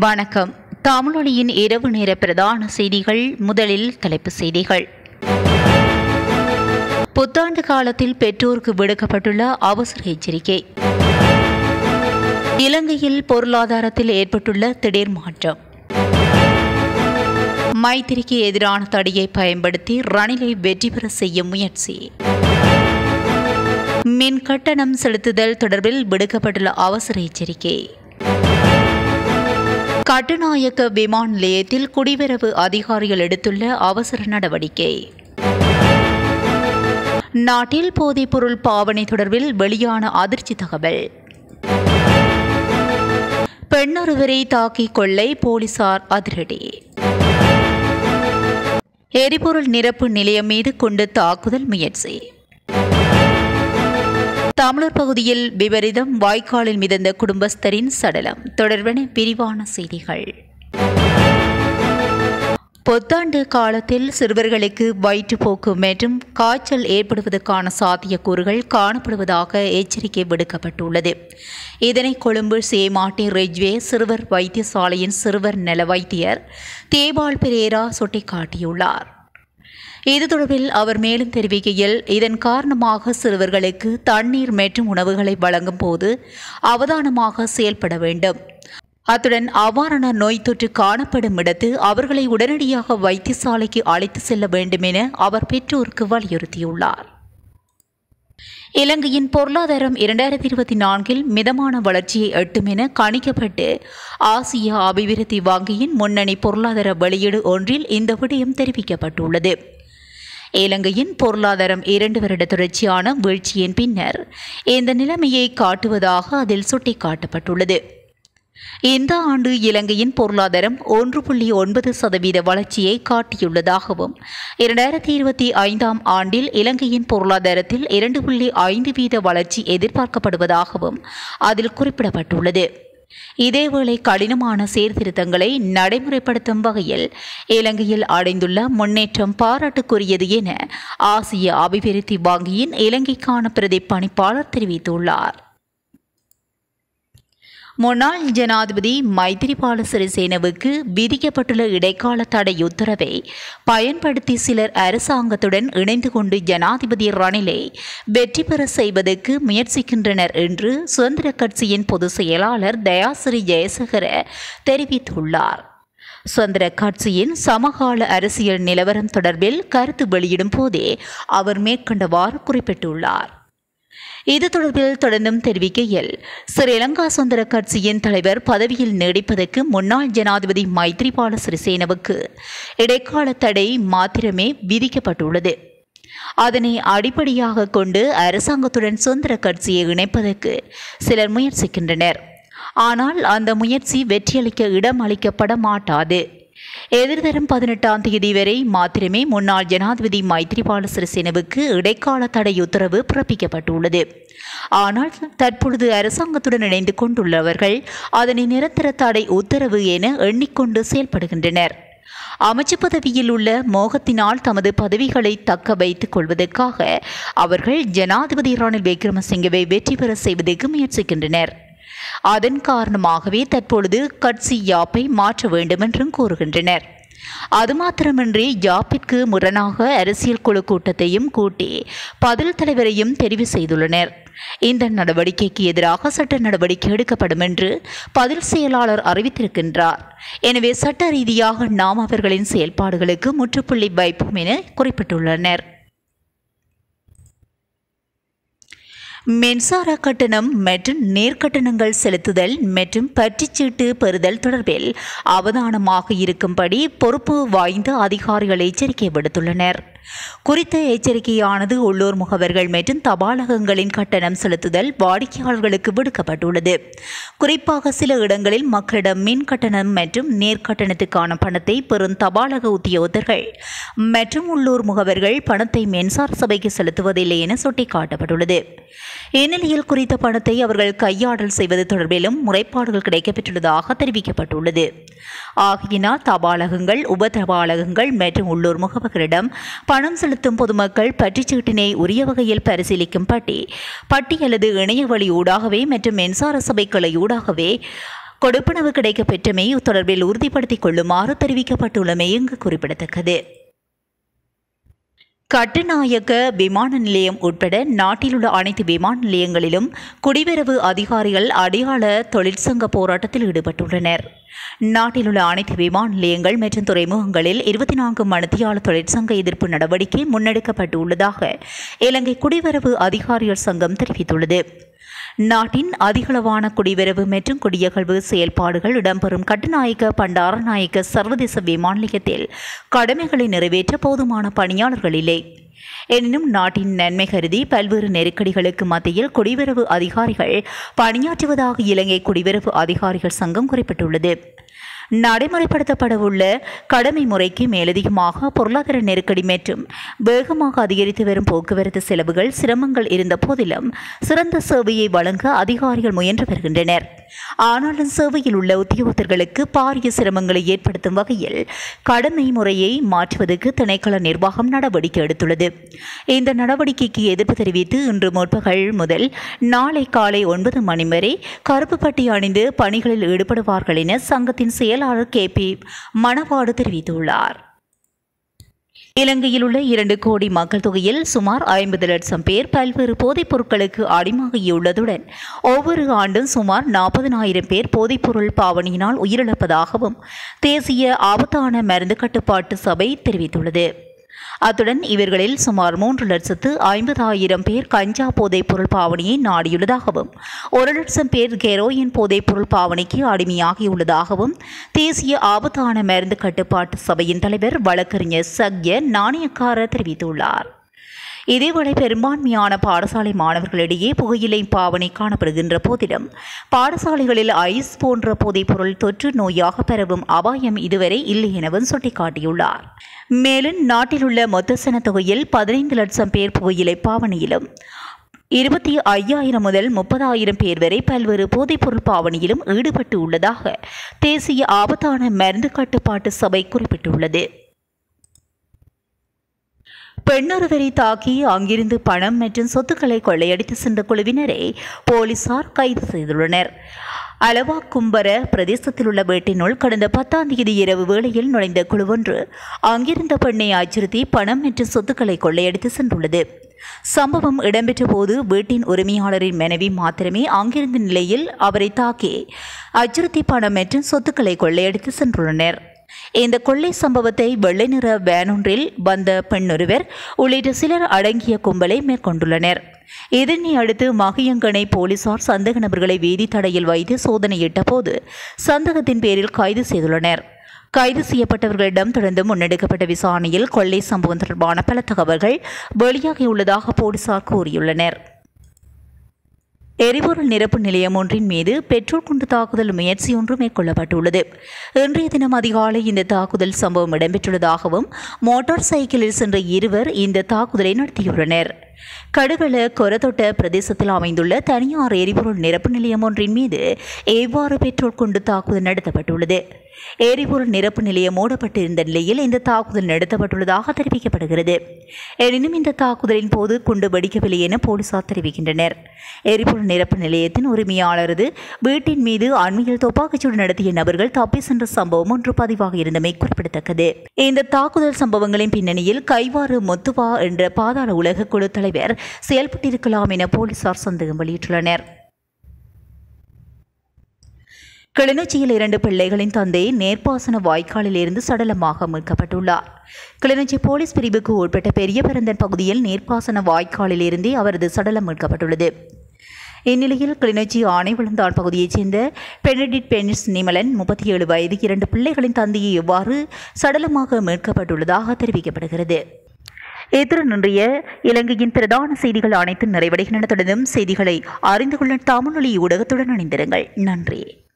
வணக்கம் தமிழொலியின் இரவு நேர பிரதான செய்திகள் முதலில் தலைப்புச் செய்திகள் புத்தாண்டு காலத்தில் பெற்றோருக்கு விடுக்கப்பட்டுள்ள அவசர எச்சரிக்கை இலங்கையில் பொருளாதாரத்தில் ஏற்பட்டுள்ள திடீர் மாற்றம் மைத்திரிக்கு எதிரான தடையை பயன்படுத்தி ரணிலை வெற்றி பெற செய்யும் முயற்சி மின் கட்டணம் செலுத்துதல் தொடர்பில் விடுக்கப்பட்டுள்ள அவசர எச்சரிக்கை கட்டுநாயக்க விமான நிலையத்தில் குடிவரவு அதிகாரிகள் எடுத்துள்ள அவசர நடவடிக்கை நாட்டில் போதைப்பொருள் பாவனை தொடர்பில் வெளியான அதிர்ச்சி தகவல் பெண்ணொருவரை தாக்கி கொள்ளை போலீசார் அதிரடி எரிபொருள் நிரப்பு நிலையம் மீது கொண்டு தாக்குதல் முயற்சி தமிழர் பகுதியில் விபரீதம் வாய்க்காலில் மிதந்த குடும்பஸ்தரின் சடலம் தொடர்பான விரிவான செய்திகள் புத்தாண்டு காலத்தில் சிறுவர்களுக்கு வயிற்றுப்போக்கு மற்றும் காய்ச்சல் ஏற்படுவதற்கான சாத்தியக்கூறுகள் காணப்படுவதாக எச்சரிக்கை விடுக்கப்பட்டுள்ளது இதனை கொழும்பு சேமாட்டி ரெஜ்வே சிறுவர் வைத்தியசாலையின் சிறுவர் நல வைத்தியர் தேபால் பிரேரா சுட்டிக்காட்டியுள்ளார் இது தொடர்பில் அவர் மேலும் தெரிவிக்கையில் இதன் காரணமாக சிறுவர்களுக்கு தண்ணீர் மற்றும் உணவுகளை வழங்கும் போது அவதானமாக செயல்பட வேண்டும் அத்துடன் அவ்வாறான நோய் தொற்று காணப்படும் இடத்து அவர்களை உடனடியாக வைத்தியசாலைக்கு அழைத்து செல்ல வேண்டும் என அவர் பெற்றோருக்கு வலியுறுத்தியுள்ளார் இலங்கையின் பொருளாதாரம் இரண்டாயிரத்தி இருபத்தி நான்கில் மிதமான வளர்ச்சியை எட்டும் என கணிக்கப்பட்டு ஆசிய அபிவிருத்தி வங்கியின் முன்னணி பொருளாதார வெளியீடு ஒன்றில் இந்த விடயம் தெரிவிக்கப்பட்டுள்ளது இலங்கையின் பொருளாதாரம் இரண்டு வருட தொடர்ச்சியான வீழ்ச்சியின் பின்னர் இந்த நிலைமையை காட்டுவதாக அதில் சுட்டிக்காட்டப்பட்டுள்ளது இந்த ஆண்டு இலங்கையின் பொருளாதாரம் ஒன்று புள்ளி ஒன்பது சதவீத வளர்ச்சியை காட்டியுள்ளதாகவும் இரண்டாயிரத்தி இருபத்தி ஐந்தாம் ஆண்டில் இலங்கையின் பொருளாதாரத்தில் இரண்டு புள்ளி ஐந்து வீத வளர்ச்சி எதிர்பார்க்கப்படுவதாகவும் அதில் குறிப்பிடப்பட்டுள்ளது இதேவேளை கடினமான சீர்திருத்தங்களை நடைமுறைப்படுத்தும் வகையில் இலங்கையில் அடைந்துள்ள முன்னேற்றம் பாராட்டுக்குரியது என ஆசிய அபிவிருத்தி வங்கியின் இலங்கைக்கான பிரதி பணிப்பாளர் தெரிவித்துள்ளார் முன்னாள் ஜனாதிபதி மைத்திரிபால சிறிசேனவுக்கு விதிக்கப்பட்டுள்ள இடைக்கால தடை உத்தரவை பயன்படுத்தி சிலர் அரசாங்கத்துடன் இணைந்து கொண்டு ஜனாதிபதி ரணிலை வெற்றி பெற செய்வதற்கு முயற்சிக்கின்றனர் என்று சுதந்திர கட்சியின் பொதுச் செயலாளர் தயாசிரி ஜெயசேகர தெரிவித்துள்ளார் சுதந்திர கட்சியின் சமகால அரசியல் நிலவரம் தொடர்பில் கருத்து வெளியிடும் போதே அவர் மேற்கண்டவாறு குறிப்பிட்டுள்ளார் இது தொடர்பில் தொடர்ந்தும் தெரிவிக்கையில் ஸ்ரீலங்கா சுதந்திர கட்சியின் தலைவர் பதவியில் நீடிப்பதற்கு முன்னாள் ஜனாதிபதி மைத்ரிபால சிறிசேனவுக்கு இடைக்கால தடை மாத்திரமே விதிக்கப்பட்டுள்ளது அதனை அடிப்படையாக கொண்டு அரசாங்கத்துடன் சுதந்திர கட்சியை இணைப்பதற்கு சிலர் முயற்சிக்கின்றனர் ஆனால் அந்த முயற்சி வெற்றியளிக்க இடம் அளிக்கப்பட மாட்டாது எதிர்வரும் பதினெட்டாம் தேதி வரை மாத்திரமே முன்னாள் ஜனாதிபதி மைத்ரிபால சிறிசேனவுக்கு இடைக்கால தடை உத்தரவு பிறப்பிக்கப்பட்டுள்ளது ஆனால் தற்பொழுது அரசாங்கத்துடன் இணைந்து கொண்டுள்ளவர்கள் அதனை நிரந்தர தடை உத்தரவு என எண்ணிக்கொண்டு செயல்படுகின்றனர் அமைச்சு பதவியில் உள்ள மோகத்தினால் தமது பதவிகளை தக்க வைத்துக் கொள்வதற்காக அவர்கள் ஜனாதிபதி ரணில் விக்ரமசிங்கவை வெற்றி பெற செய்வதற்கு முயற்சிக்கின்றனர் அதன் காரணமாகவே தற்பொழுது கட்சி யாப்பை மாற்ற வேண்டும் என்றும் கூறுகின்றனர் அது மாத்திரமின்றி யாப்பிற்கு முரணாக அரசியல் குழு கூட்டத்தையும் கூட்டி பதில் தலைவரையும் தெரிவு செய்துள்ளனர் இந்த நடவடிக்கைக்கு எதிராக சட்ட நடவடிக்கை எடுக்கப்படும் என்று பதில் செயலாளர் அறிவித்திருக்கின்றார் எனவே சட்ட ரீதியாக நாம் அவர்களின் செயல்பாடுகளுக்கு முற்றுப்புள்ளி வைப்போம் என குறிப்பிட்டுள்ளனர் மின்சார கட்டணம் மற்றும் நேர்கட்டணங்கள் செலுத்துதல் மற்றும் பற்றுச்சீட்டு பெறுதல் தொடர்பில் அவதானமாக இருக்கும்படி பொறுப்பு வாய்ந்த அதிகாரிகள் எச்சரிக்கை விடுத்துள்ளனர் குறித்த எச்சரிக்கையானது உள்ளூர் முகவர்கள் மற்றும் தபாலகங்களின் கட்டணம் செலுத்துதல் வாடிக்கையாளர்களுக்கு விடுக்கப்பட்டுள்ளது குறிப்பாக சில இடங்களில் மக்களிடம் மின் கட்டணம் மற்றும் நேர்கட்டணத்துக்கான பணத்தை பெறும் தபாலக உத்தியோகத்தர்கள் மற்றும் உள்ளூர் முகவர்கள் பணத்தை மின்சார சபைக்கு செலுத்துவதில்லை என சுட்டிக்காட்டப்பட்டுள்ளது இந்நிலையில் குறித்த பணத்தை அவர்கள் கையாடல் செய்வது தொடர்பிலும் முறைப்பாடுகள் கிடைக்கப்பெற்றுள்ளதாக தெரிவிக்கப்பட்டுள்ளது ஆகையினால் தபாலகங்கள் உப தபாலகங்கள் மற்றும் உள்ளூர் முகவர்களிடம் பணம் செலுத்தும் பொதுமக்கள் பற்றுச்சீட்டினை உரிய வகையில் பரிசீலிக்கும் பட்டி பட்டி அல்லது இணைய வழி ஊடாகவே மற்றும் மின்சார சபை கிளை ஊடாகவே கொடுப்பனவு கிடைக்கப்பெற்றமை தொடர்பில் உறுதிப்படுத்திக் கொள்ளுமாறு தெரிவிக்கப்பட்டுள்ளமை இங்கு குறிப்பிடத்தக்கது கட்டுநாயக்க விமான நிலையம் உட்பட நாட்டில் உள்ள அனைத்து விமான நிலையங்களிலும் குடிவரவு அதிகாரிகள் அடையாள தொழிற்சங்க போராட்டத்தில் ஈடுபட்டுள்ளனர் நாட்டில் உள்ள அனைத்து விமான நிலையங்கள் மற்றும் துறைமுகங்களில் இருபத்தி நான்கு மணித்தியால தொழிற்சங்க எதிர்ப்பு நடவடிக்கை முன்னெடுக்கப்பட்டுள்ளதாக இலங்கை குடிவரவு அதிகாரிகள் சங்கம் தெரிவித்துள்ளது நாட்டின் அதிகளவான குடிவரவு மற்றும் குடியகழ்வு செயல்பாடுகள் இடம்பெறும் கட்டுநாயக்க பண்டாரநாயக்க சர்வதேச விமான நிலையத்தில் கடமைகளை நிறைவேற்ற போதுமான பணியாளர்கள் இல்லை எனினும் நாட்டின் நன்மை கருதி பல்வேறு நெருக்கடிகளுக்கு மத்தியில் குடிவரவு அதிகாரிகள் பணியாற்றுவதாக இலங்கை குடிவரவு அதிகாரிகள் சங்கம் குறிப்பிட்டுள்ளது நடைமுறைப்படுத்தப்படவுள்ள கடமை முறைக்கு மேலதிகமாக பொருளாதார நெருக்கடி மற்றும் வேகமாக அதிகரித்து வரும் போக்குவரத்து செலவுகள் சிரமங்கள் இருந்த போதிலும் சிறந்த சேவையை வழங்க அதிகாரிகள் முயன்று வருகின்றனர் ஆனாலும் சேவையில் உள்ள உத்தியோகத்தர்களுக்கு பாரிய சிரமங்களை ஏற்படுத்தும் வகையில் கடமை முறையை மாற்றுவதற்கு திணைக்கள நிர்வாகம் நடவடிக்கை எடுத்துள்ளது இந்த நடவடிக்கைக்கு எதிர்ப்பு தெரிவித்து இன்று முற்பகல் முதல் நாளை காலை ஒன்பது மணி வரை கருப்பு பட்டி அணிந்து பணிகளில் ஈடுபடுவார்கள் என சங்கத்தின் செயலாளர் கே பி மணவாடு தெரிவித்துள்ளார் இலங்கையில் உள்ள இரண்டு கோடி மக்கள் தொகையில் சுமார் ஐம்பது லட்சம் பேர் பல்வேறு போதைப் பொருட்களுக்கு அடிமாகியுள்ளதுடன் ஒவ்வொரு ஆண்டும் சுமார் நாற்பதனாயிரம் பேர் போதைப்பொருள் பாவனையினால் உயிரிழப்பதாகவும் தேசிய ஆபத்தான மருந்து கட்டுப்பாட்டு சபை தெரிவித்துள்ளது அத்துடன் இவர்களில் சுமார் மூன்று லட்சத்து ஐம்பதாயிரம் பேர் கஞ்சா போதைப் பொருள் பாவனையை நாடியுள்ளதாகவும் ஒரு லட்சம் பேர் கெரோயின் போதைப் பொருள் பாவனைக்கு அடிமையாகியுள்ளதாகவும் தேசிய ஆபத்தான மருந்து கட்டுப்பாட்டு சபையின் தலைவர் வழக்கறிஞர் சக்ய நாணயக்கார தெரிவித்துள்ளார் இதேவேளை பெரும்பான்மையான பாடசாலை மாணவர்களிடையே புகையிலை பாவனை காணப்படுகின்ற போதிலும் பாடசாலைகளில் ஐஸ் போன்ற போதைப்பொருள் தொற்று நோயாக பரவும் அபாயம் இதுவரை இல்லை எனவும் சுட்டிக்காட்டியுள்ளார் மேலும் நாட்டில் உள்ள மொத்த சனத்தொகையில் பதினைந்து லட்சம் பேர் புகையிலை பாவனையிலும் இருபத்தி ஐயாயிரம் முதல் முப்பதாயிரம் பேர் வரை பல்வேறு போதைப்பொருள் பாவனையிலும் ஈடுபட்டு உள்ளதாக தேசிய ஆபத்தான மருந்து கட்டுப்பாட்டு சபை குறிப்பிட்டுள்ளது பெண்ணொருவரை தாக்கி அங்கிருந்து பணம் மற்றும் சொத்துக்களை கொள்ளையடித்து சென்ற குழுவினரை போலீசார் கைது செய்துள்ளனர் அலவா கும்பர பிரதேசத்தில் உள்ள வீட்டினுள் கடந்த பத்தாம் தேதி இரவு வேளையில் நுழைந்த குழுவொன்று அங்கிருந்த பெண்ணை அச்சுறுத்தி பணம் மற்றும் சொத்துக்களை கொள்ளையடித்து சென்றுள்ளது சம்பவம் இடம்பெற்ற போது வீட்டின் உரிமையாளரின் மனைவி மாத்திரமே அங்கிருந்த நிலையில் அவரை தாக்கி அச்சுறுத்தி பணம் மற்றும் சொத்துக்களை கொள்ளையடித்து சென்றுள்ளனர் இந்த கொள்ளை சம்பவத்தை வெள்ளை நிற வேனொன்றில் வந்த பெண்ணொருவர் உள்ளிட்ட சிலர் அடங்கிய கும்பலை மேற்கொண்டுள்ளனர் இதனை அடுத்து மகியங்கனை போலீசார் சந்தேக நபர்களை வீதி தடையில் வைத்து சோதனையிட்ட போது சந்தேகத்தின் பேரில் கைது செய்துள்ளனர் கைது செய்யப்பட்டவர்களிடம் தொடர்ந்து முன்னெடுக்கப்பட்ட விசாரணையில் கொள்ளை சம்பவம் தொடர்பான பல தகவல்கள் வெளியாகியுள்ளதாக போலீசார் கூறியுள்ளனர் எரிபொருள் நிரப்பு நிலையம் ஒன்றின் மீது பெட்ரோல் குண்டு தாக்குதல் முயற்சி ஒன்று மேற்கொள்ளப்பட்டுள்ளது இன்றைய தினம் அதிகாலை இந்த தாக்குதல் சம்பவம் இடம்பெற்றுள்ளதாகவும் மோட்டார் சைக்கிளில் சென்ற இருவர் இந்த தாக்குதலை நடத்தியுள்ளனர் கடுகள கொரத்தொட்ட பிரதேசத்தில் அமைந்துள்ள தனியார் எரிபொருள் நிரப்பு நிலையம் ஒன்றின் மீது எவ்வாறு பெட்ரோல் குண்டு தாக்குதல் நடத்தப்பட்டுள்ளது எரிபொருள் நிரப்பு நிலையம் மூடப்பட்டிருந்த நிலையில் இந்த தாக்குதல் நடத்தப்பட்டுள்ளதாக தெரிவிக்கப்படுகிறது எனினும் இந்த தாக்குதலின் போது குண்டு வெடிக்கவில்லை என போலீசார் தெரிவிக்கின்றனர் எரிபொருள் நிரப்பு நிலையத்தின் உரிமையாளரது வீட்டின் மீது அண்மையில் துப்பாக்கிச்சூடு நடத்திய நபர்கள் தப்பி சென்ற சம்பவம் ஒன்று பதிவாக இருந்தமை குறிப்பிடத்தக்கது இந்த தாக்குதல் சம்பவங்களின் பின்னணியில் கைவாறு முத்துவா என்ற பாதாள உலக குழு தலைவர் செயல்பட்டிருக்கலாம் என போலீசார் சந்தேகம் வெளியிட்டுள்ளனர் கிளிநொச்சியில் இரண்டு பிள்ளைகளின் தந்தை நேர்ப்பாசன வாய்க்காலில் இருந்து சடலமாக மீட்கப்பட்டுள்ளார் கிளிநொச்சி போலீஸ் பிரிவுக்கு உட்பட்ட பெரிய பரந்தன் பகுதியில் நீர்ப்பாசன வாய்க்காலில் இருந்தே அவரது சடலம் மீட்கப்பட்டுள்ளது இந்நிலையில் கிளிநொச்சி ஆணைவிழுந்தான் பகுதியைச் சேர்ந்த பெனடிட் பெனிஸ் நிமலன் முப்பத்தி ஏழு வயது இரண்டு பிள்ளைகளின் தந்தையை எவ்வாறு சடலமாக மீட்கப்பட்டுள்ளதாக தெரிவிக்கப்படுகிறது இத்துடன் இன்றைய இலங்கையின் பிரதான செய்திகள் அனைத்தும் நிறைவடைகின்றன தொடர்ந்தும் செய்திகளை அறிந்து கொள்ள தமிழொலி ஊடகத்துடன் இணைந்திருங்கள் நன்றி